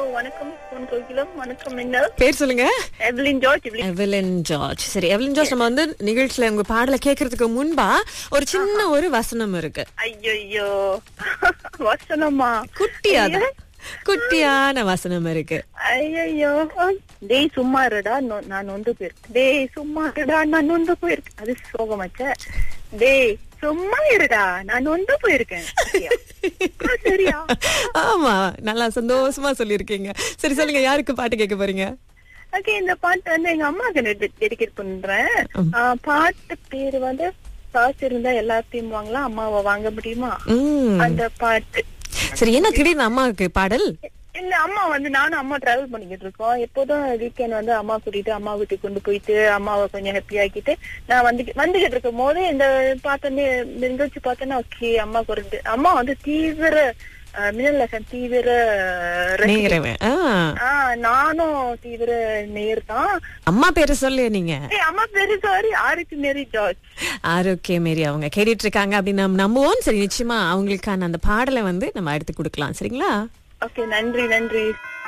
வணக்கம் பொன் கோகிலம் வணக்கம் மின்னல் பேர் சொல்லுங்க Evelyn George Evelyn Evelyn George சரி எவலின் ஜார்ஜ் நம்ம வந்து நிகழ்ச்சியில உங்க பாடலை கேட்கறதுக்கு முன்பா ஒரு சின்ன ஒரு வசனம் இருக்கு ஐயோ வசனமா குட்டியா தான். குட்டியான வசனம் இருக்கு ஐயோ டேய் சும்மா இருடா நொ- நான் நொந்து போயிருக்கேன் டேய் சும்மா இருடா நான் நொந்து போயிருக்கேன் அது சோகமாச்ச டேய் சும்மா இருடா நான் நொந்து போயிருக்கேன் சரியா? ஆ, சரியா ஆமா நல்லா சந்தோஷமா சொல்லிருக்கீங்க சரி சொல்லுங்க யாருக்கு பாட்டு கேட்க போறீங்க ஓகே இந்த பாட்டு வந்து எங்க அம்மாவுக்கு டெடிகேட் பண்றேன் ஆ, பாட்டு பேரு வந்து காசு இருந்தா எல்லாத்தையும் வாங்கலாம் அம்மாவை வாங்க முடியுமா உம் அந்த பாட்டு சரி என்ன திடீர்னு அம்மாவுக்கு பாடல் இல்ல அம்மா வந்து நானும் அம்மா டிராவல் பண்ணிக்கிட்டு இருக்கோம் எப்போதும் வீக்கெண்ட் வந்து அம்மா கூட்டிட்டு அம்மா வீட்டுக்கு கொண்டு போயிட்டு அம்மாவை கொஞ்சம் ஹாப்பி ஆக்கிட்டு நான் வந்து வந்துகிட்டு இருக்கும் போது இந்த பார்த்தோன்னே நிகழ்ச்சி பார்த்தோன்னா ஓகே அம்மா குறைந்து அம்மா வந்து தீவிர அஹ், மின்னல் எஃப்எம் தீவிர ரசிகை. நேரவன் ஆ. ஆ, நானும் தீவிர நேர் தான் அம்மா பேரு சொல்லு நீங்க ஏய், அம்மா பேரு சாரி ஆருக்கு மேரி ஜார்ஜ் ஆரோக்கிய மேரி அவங்க கேட்டுட்டு இருக்காங்க அப்படின்னு நம்ம நம்புவோம் சரி நிச்சயமா அவங்களுக்கான அந்த பாடலை வந்து நம்ம எடுத்து கொடுக்கலாம் சரிங்களா ஓகே நன்றி நன்றி